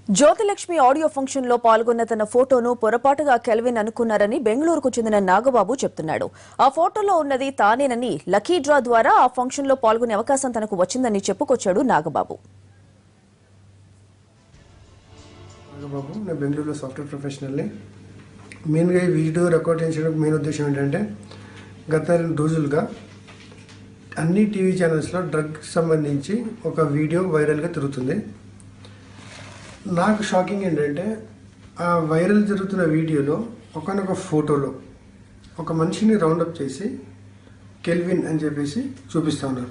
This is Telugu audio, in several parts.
జ్యోతిలక్ష్మి ఆడియో ఫంక్షన్ లో పాల్గొన్న తన ఫోటోను పొరపాటుగా కెల్విన్ అనుకున్నారని బెంగళూరుకు చెందిన నాగబాబు చెప్తున్నాడు ఆ ఫోటోలో ఉన్నది తానేనని లక్కీ డ్రా ద్వారా ఆ ఫంక్షన్ లో పాల్గొనే అవకాశం తనకు వచ్చిందని చెప్పుకొచ్చాడు నాగబాబు బాబు నేను బెంగళూరులో సాఫ్ట్వేర్ ప్రొఫెషనల్ని మెయిన్గా ఈ వీడియో రికార్డ్ చేయించడానికి మెయిన్ ఉద్దేశం ఏంటంటే గత రెండు రోజులుగా అన్ని టీవీ ఛానల్స్లో డ్రగ్స్ సంబంధించి ఒక వీడియో వైరల్గా తిరుగుతుంది నాకు షాకింగ్ ఏంటంటే ఆ వైరల్ జరుగుతున్న వీడియోలో ఒకనొక ఫోటోలో ఒక మనిషిని రౌండప్ చేసి కెల్విన్ అని చెప్పేసి చూపిస్తా ఉన్నారు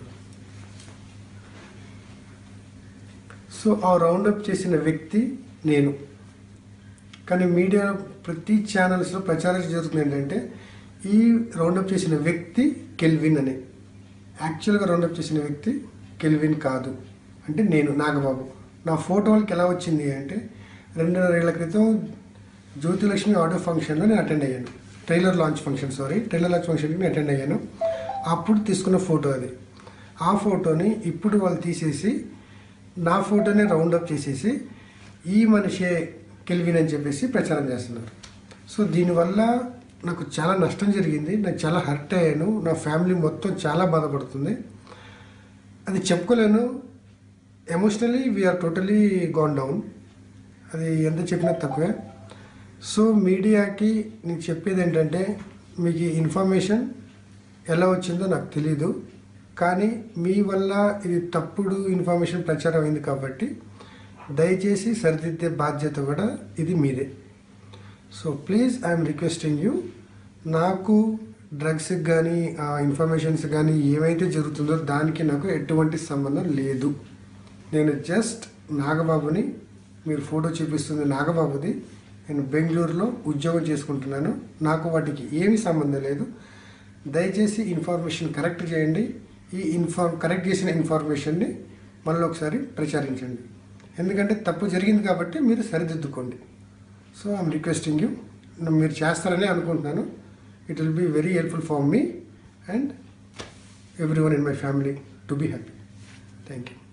సో ఆ రౌండప్ చేసిన వ్యక్తి నేను కానీ మీడియా ప్రతి ఛానల్స్లో ప్రచారం జరుగుతుంది ఏంటంటే ఈ రౌండప్ చేసిన వ్యక్తి కెల్విన్ అని యాక్చువల్గా రౌండప్ చేసిన వ్యక్తి కెల్విన్ కాదు అంటే నేను నాగబాబు నా ఫోటో వాళ్ళకి ఎలా వచ్చింది అంటే రెండున్నర ఏళ్ల క్రితం జ్యోతిలక్ష్మి ఆడియో ఫంక్షన్లో నేను అటెండ్ అయ్యాను trailer launch function sorry trailer launch ఫంక్షన్కి నేను అటెండ్ అయ్యాను అప్పుడు తీసుకున్న ఫోటో అది ఆ ఫోటోని ఇప్పుడు వాళ్ళు తీసేసి నా ఫోటోని రౌండప్ చేసేసి ఈ మనిషే కెల్విన్ అని చెప్పేసి ప్రచారం చేస్తున్నారు సో దీనివల్ల నాకు చాలా నష్టం జరిగింది నాకు చాలా హర్ట్ అయ్యాను నా ఫ్యామిలీ మొత్తం చాలా బాధపడుతుంది అది చెప్పుకోలేను emotionally we're totally gone down అది ఎంత చెప్పినా తక్కువే సో మీడియాకి నేను చెప్పేది ఏంటంటే మీకు ఈ ఇన్ఫర్మేషన్ ఎలా వచ్చిందో నాకు తెలీదు కానీ మీ వల్ల ఇది తప్పుడు ఇన్ఫర్మేషన్ ప్రచారం అయింది కాబట్టి దయచేసి సరిదిద్దే బాధ్యత కూడా ఇది మీదే so please I'm requesting you నాకు డ్రగ్స్కి కానీ ఆ ఇన్ఫర్మేషన్స్ కానీ ఏమైతే జరుగుతుందో దానికి నాకు ఎటువంటి సంబంధం లేదు నేను జస్ట్ నాగబాబుని మీరు ఫోటో చూపిస్తుంది నాగబాబుది నేను బెంగళూరులో ఉద్యోగం చేసుకుంటున్నాను నాకు వాటికి ఏమీ సంబంధం లేదు దయచేసి ఇన్ఫర్మేషన్ కరెక్ట్ చేయండి ఈ ఇన్ఫార్మ్ కరెక్ట్ చేసిన ఇన్ఫర్మేషన్ని మళ్ళీ ఒకసారి ప్రచారించండి ఎందుకంటే తప్పు జరిగింది కాబట్టి మీరు సరిదిద్దుకోండి సో ఐఎమ్ రిక్వెస్టింగ్ యూ మీరు చేస్తారని అనుకుంటున్నాను it will be very helpful for me and every one in my family to be happy thank you